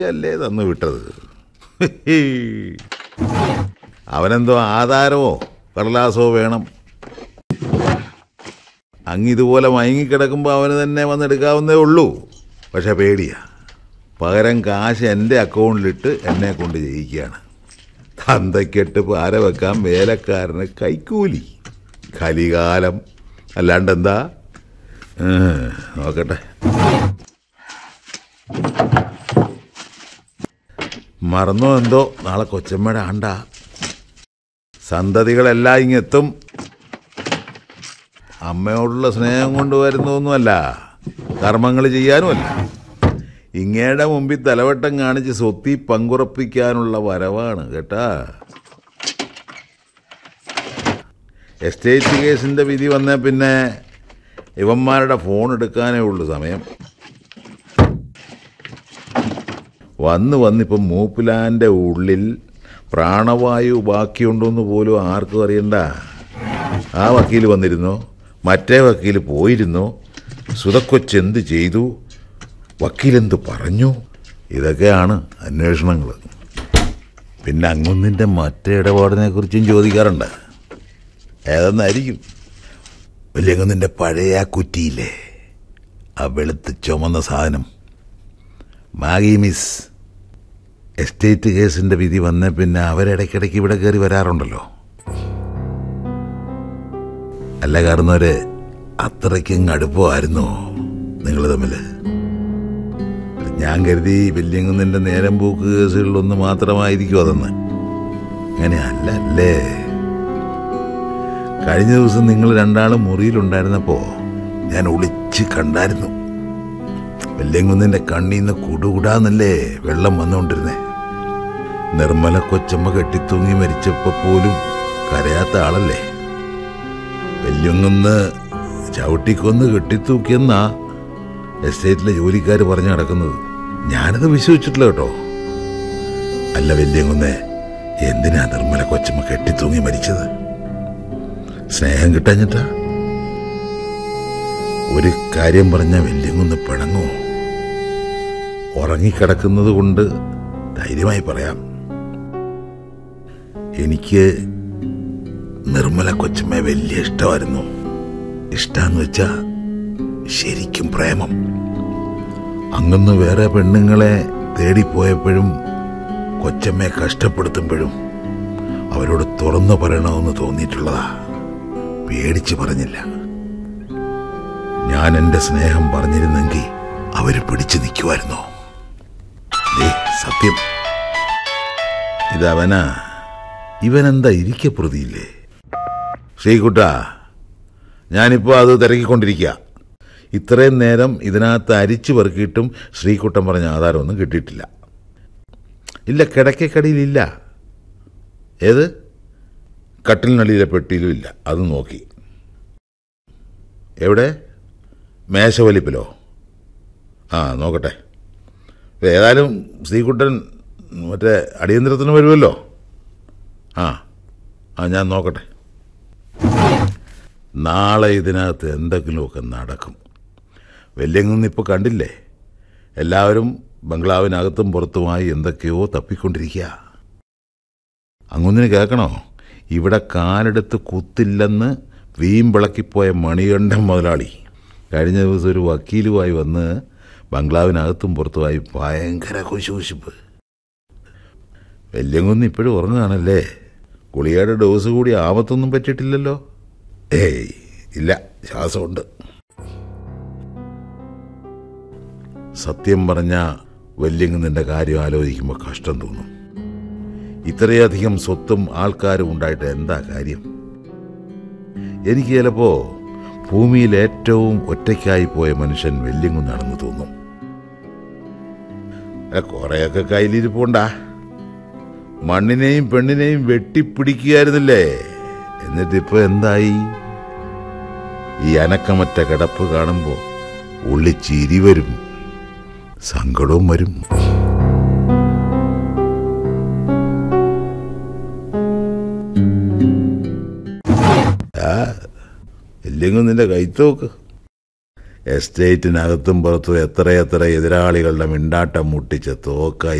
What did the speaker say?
അല്ലേ തന്നു വിട്ടത് അവനെന്തോ ആധാരമോ കടലാസോ വേണം അങ്ങിതുപോലെ മയങ്ങിക്കിടക്കുമ്പോൾ അവന് തന്നെ വന്നെടുക്കാവുന്നേ ഉള്ളൂ പക്ഷെ പേടിയാ പകരം കാശ് എൻ്റെ അക്കൗണ്ടിലിട്ട് എന്നെ കൊണ്ട് ജയിക്കുകയാണ് തന്തയ്ക്കെട്ട് പാര വെക്കാൻ വേലക്കാരന് കൈക്കൂലി കലികാലം അല്ലാണ്ട് എന്താ ഏഹ്, നോക്കട്ടെ മറന്നോ എന്തോ നാളെ കൊച്ചമ്മയുടെ ആണ്ട സന്തതികളെല്ലാം ഇങ്ങെത്തും അമ്മയോടുള്ള സ്നേഹം കൊണ്ട് വരുന്നതൊന്നുമല്ല കർമ്മങ്ങൾ ചെയ്യാനുമല്ല ഇങ്ങയുടെ മുമ്പിൽ തലവട്ടം കാണിച്ച് സ്വത്തി പങ്കുറപ്പിക്കാനുള്ള വരവാണ് കേട്ടാ എസ്റ്റേറ്റ് കേസിന്റെ വിധി വന്ന പിന്നെ ഇവന്മാരുടെ ഫോൺ എടുക്കാനേ ഉള്ളൂ സമയം വന്ന് വന്നിപ്പം മൂപ്പിലാൻ്റെ ഉള്ളിൽ പ്രാണവായു ബാക്കിയുണ്ടോന്ന് പോലും ആർക്കും അറിയണ്ട ആ വക്കീൽ വന്നിരുന്നോ മറ്റേ വക്കീൽ പോയിരുന്നോ സുതക്കൊച്ചെന്ത് ചെയ്തു വക്കീലെന്ത് പറഞ്ഞു ഇതൊക്കെയാണ് അന്വേഷണങ്ങൾ പിന്നെ അങ്ങൊന്നിൻ്റെ മറ്റേ ഇടപാടിനെ കുറിച്ചും ചോദിക്കാറുണ്ട് ഏതെന്നായിരിക്കും വലിയങ്ങൊന്നിൻ്റെ പഴയ ആ കുറ്റിയില്ലേ ആ വെളുത്ത് ചുമന്ന സാധനം മാഗി മിസ് എസ്റ്റേറ്റ് കേസിന്റെ വിധി വന്ന പിന്നെ അവരിടയ്ക്കിടയ്ക്ക് ഇവിടെ കയറി വരാറുണ്ടല്ലോ അല്ല കാരണവര് അത്രയ്ക്കും അടുപ്പമായിരുന്നോ നിങ്ങൾ തമ്മിൽ ഞാൻ കരുതി വെല്ലിയങ്കുന്നിന്റെ നേരം പോക്ക് കേസുകളിലൊന്ന് മാത്രമായിരിക്കും അതെന്ന് അങ്ങനെ അല്ല അല്ലേ കഴിഞ്ഞ ദിവസം നിങ്ങൾ രണ്ടാളും മുറിയിലുണ്ടായിരുന്നപ്പോ ഞാൻ ഒളിച്ച് കണ്ടായിരുന്നു വെല്ലിയങ്കുന്നിന്റെ കണ്ണീന്ന് കുടുകുടാന്നല്ലേ വെള്ളം വന്നുകൊണ്ടിരുന്നേ നിർമ്മല കൊച്ചമ്മ കെട്ടിത്തൂങ്ങി മരിച്ചപ്പോ പോലും കരയാത്ത ആളല്ലേ വെല്ലുങ്ങുന്ന് ചവിട്ടിക്കൊന്ന് കെട്ടിത്തൂക്കിയെന്നാ എസ്റ്റേറ്റിലെ ജോലിക്കാർ പറഞ്ഞു നടക്കുന്നത് ഞാനത് വിശ്വസിച്ചിട്ടില്ല കേട്ടോ അല്ല വെല്ലിയങ്കുന്നേ എന്തിനാ നിർമ്മല കൊച്ചമ്മ കെട്ടിത്തൂങ്ങി മരിച്ചത് സ്നേഹം കിട്ടാഞ്ഞിട്ടാ ഒരു കാര്യം പറഞ്ഞ വെല്ലിങ്ങുന്ന് പിണങ്ങോ ഉറങ്ങിക്കിടക്കുന്നത് കൊണ്ട് ധൈര്യമായി പറയാം എനിക്ക് നിർമ്മല കൊച്ചമ്മയെ വലിയ ഇഷ്ടമായിരുന്നു ഇഷ്ടാന്ന് വെച്ചാ ശരിക്കും പ്രേമം അങ്ങന്ന് വേറെ പെണ്ണുങ്ങളെ തേടിപ്പോയപ്പോഴും കൊച്ചമ്മയെ കഷ്ടപ്പെടുത്തുമ്പോഴും അവരോട് തുറന്നു പറയണമെന്ന് തോന്നിയിട്ടുള്ളതാ പേടിച്ച് പറഞ്ഞില്ല ഞാൻ എന്റെ സ്നേഹം പറഞ്ഞിരുന്നെങ്കിൽ അവര് പിടിച്ചു നിൽക്കുമായിരുന്നോ ദേ, സത്യം ഇതവനാ ഇവനെന്താ ഇരിക്കപ്രതിയില്ലേ ശ്രീകുട്ട ഞാനിപ്പോ അത് തിരക്കിക്കൊണ്ടിരിക്കുക ഇത്രയും നേരം ഇതിനകത്ത് അരിച്ചു പെറുക്കിയിട്ടും ശ്രീകുട്ടൻ പറഞ്ഞ ആധാരമൊന്നും കിട്ടിയിട്ടില്ല ഇല്ല കിടക്കക്കടിയിലില്ല ഏത് കട്ടിലിനടിയിലെ പെട്ടിയിലും ഇല്ല അത് നോക്കി എവിടെ മേശവലിപ്പിലോ ആ നോക്കട്ടെ ഏതായാലും ശ്രീകുട്ടൻ മറ്റേ അടിയന്തരത്തിന് വരുമല്ലോ ആ ആ ഞാൻ നോക്കട്ടെ നാളെ ഇതിനകത്ത് എന്തെങ്കിലുമൊക്കെ നടക്കും വെല്ലെങ്ങൊന്നും ഇപ്പോൾ കണ്ടില്ലേ എല്ലാവരും ബംഗ്ലാവിനകത്തും പുറത്തുമായി എന്തൊക്കെയോ തപ്പിക്കൊണ്ടിരിക്കുക അങ്ങൊന്നിന് കേൾക്കണോ ഇവിടെ കാലെടുത്ത് കുത്തില്ലെന്ന് വീമ്പിളക്കിപ്പോയ മണികണ്ഠൻ മുതലാളി കഴിഞ്ഞ ദിവസം ഒരു വക്കീലുമായി വന്ന് ബംഗ്ലാവിനകത്തും പുറത്തുമായി ഭയങ്കര കുശുകുശിപ്പ് വെല്യങ്കുന്ന് ഇപ്പോഴും ഉറങ്ങുകയാണല്ലേ ഗുളികയുടെ ഡോസ് കൂടി ആപത്തൊന്നും പറ്റിയിട്ടില്ലല്ലോ ഏയ് ഇല്ല ശ്വാസമുണ്ട് സത്യം പറഞ്ഞ വല്യങ്ങുന്നിന്റെ കാര്യം ആലോചിക്കുമ്പോൾ കഷ്ടം തോന്നും ഇത്രയധികം സ്വത്തും ആൾക്കാരും ഉണ്ടായിട്ട് എന്താ കാര്യം എനിക്ക് ചിലപ്പോ ഭൂമിയിൽ ഏറ്റവും ഒറ്റയ്ക്കായി പോയ മനുഷ്യൻ വെല്ലിങ്ങുന്നാണെന്ന് തോന്നും ഏ, കുറെയൊക്കെ കയ്യിലിരിപ്പുണ്ടാ മണ്ണിനെയും പെണ്ണിനെയും വെട്ടിപ്പിടിക്കുകയായിരുന്നില്ലേ എന്നിട്ടിപ്പോ എന്തായി ഈ അനക്കമറ്റ കിടപ്പ് കാണുമ്പോ ഉള്ളി ചിരി വരും സങ്കടവും വരും ആ ഇല്ലെങ്കിൽ നിന്റെ കൈത്തോക്ക് എസ്റ്റേറ്റിനകത്തും പുറത്തും എത്രയെത്ര എതിരാളികളുടെ മിണ്ടാട്ടം മുട്ടിച്ച തോക്ക